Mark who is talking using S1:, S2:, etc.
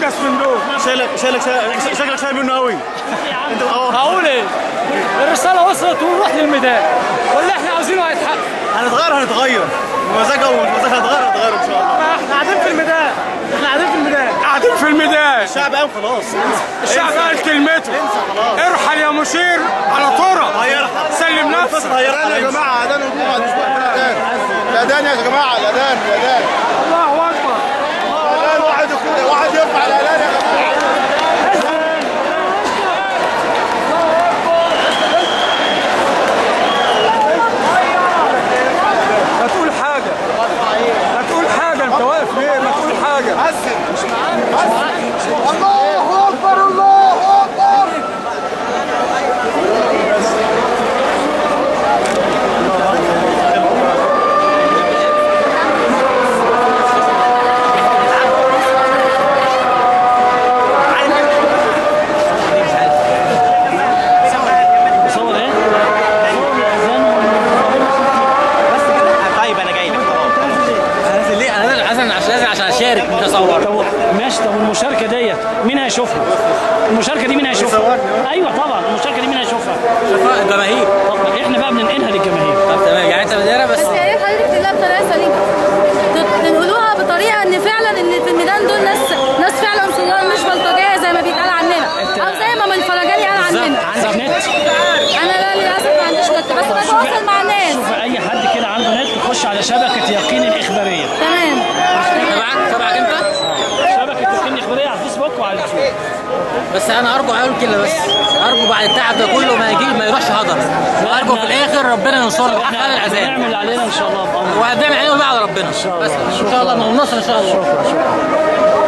S1: انجز من دول
S2: شايلك شايلك شايلك- شكلك شايل منه قوي انت اه
S1: هقول ايه الرساله وصلت ونروح للميدان واللي احنا عاوزينه هيتحقق
S2: هنتغير هنتغير بمزاج او مش بمزاج هنتغير هنتغير ان شاء الله
S1: احنا قاعدين في الميدان احنا قاعدين في الميدان قاعدين في الميدان
S2: الشعب قام خلاص
S1: الشعب قال كلمته ارحل يا مشير على طرق
S2: هيرحل
S1: سلم نفسك
S2: هيرحل
S3: يا جماعه اذان الجمعه مش وقت الاذان الاذان يا جماعه الاذان الاذان
S1: الله اكبر
S3: الاذان واحد يكون- واحد يرفع الاذان يا جماعه
S1: ما تقول حاجه ما تقول حاجه انت واقف ليه ما تقول حاجه
S3: الله اكبر الله اكبر
S4: صور ايه؟
S2: طيب انا جاي لك خلاص
S4: انا ليه انا عشان عشان عشان اشارك مش اصور
S5: طب ماشي طب والمشاركه ديت مين هيشوفها؟ المشاركه دي مين هيشوفها؟ ايوه طبعا المشاركه دي مين هيشوفها؟
S4: شوفوا الجماهير
S5: طب احنا بقى بننقلها للجماهير
S4: طب تمام يعني انت مديره بس
S6: بس يا ريت حضرتك تقولها بطريقه سليمه تت- تنقلوها بطريقه ان فعلا ان في الميدان دول ناس ناس فعلا صغار مش بلطجيه زي ما بيتقال عننا او زي ما الفرجاني قال عننا
S5: عندك نت؟
S6: انا لا للاسف ما عنديش نت بس بتواصل مع ناس
S5: شوف اي حد كده عنده نت يخش على شبكه يقين الاخباريه
S6: تمام
S4: تبعك تبعك انت
S5: شبكه يقين الاخباريه على الفيسبوك وعلى اليوتيوب
S4: بس انا ارجو اقول كده بس ارجو بعد التعب ده كله ما يجي ما يروحش هدر وارجو في الاخر ربنا ينصرنا حق على العذاب
S5: نعمل اللي علينا ان شاء الله بامر
S4: وهنعمل عليه على ربنا بس ان شاء الله النصر ان شاء الله